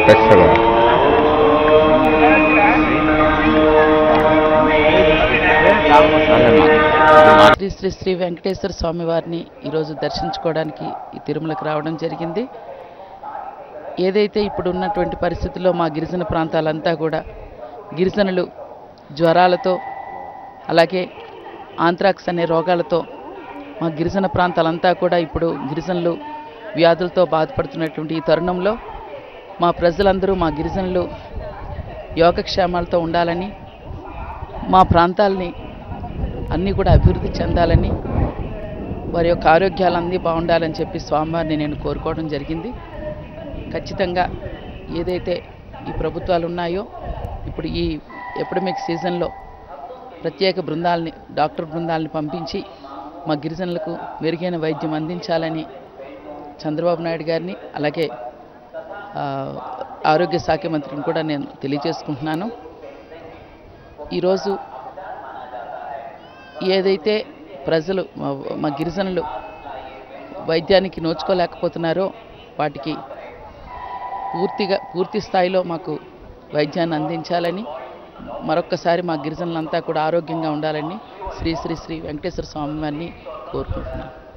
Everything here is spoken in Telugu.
ఎక్సలెంట్ శ్రీ శ్రీ శ్రీ వెంకటేశ్వర స్వామి వారిని ఈరోజు దర్శించుకోవడానికి ఈ తిరుమలకు రావడం జరిగింది ఏదైతే ఇప్పుడు ఉన్నటువంటి పరిస్థితుల్లో మా గిరిజన ప్రాంతాలంతా కూడా గిరిజనులు జ్వరాలతో అలాగే ఆంత్రాక్స్ అనే రోగాలతో మా గిరిజన ప్రాంతాలంతా కూడా ఇప్పుడు గిరిజనులు వ్యాధులతో బాధపడుతున్నటువంటి ఈ తరుణంలో మా ప్రజలందరూ మా గిరిజనులు యోగక్షేమాలతో ఉండాలని మా ప్రాంతాల్ని అన్నీ కూడా అభివృద్ధి చెందాలని వారి యొక్క ఆరోగ్యాలు అన్నీ బాగుండాలని చెప్పి స్వామివారిని నేను కోరుకోవడం జరిగింది ఖచ్చితంగా ఏదైతే ఈ ప్రభుత్వాలు ఉన్నాయో ఇప్పుడు ఈ ఎపిడమిక్ సీజన్లో ప్రత్యేక బృందాలని డాక్టర్ బృందాలని పంపించి మా గిరిజనులకు మెరుగైన వైద్యం అందించాలని చంద్రబాబు నాయుడు గారిని అలాగే ఆ, ఆరోగ్య శాఖ మంత్రిని కూడా నేను తెలియజేసుకుంటున్నాను ఈరోజు ఏదైతే ప్రజలు మా- మా గిరిజనులు వైద్యానికి నోచుకోలేకపోతున్నారో వాటికి పూర్తిగా పూర్తి స్థాయిలో మాకు వైద్యాన్ని అందించాలని మరొక్కసారి మా గిరిజనులంతా కూడా ఆరోగ్యంగా ఉండాలని శ్రీ శ్రీ శ్రీ వెంకటేశ్వర స్వామి వారిని కోరుకుంటున్నాను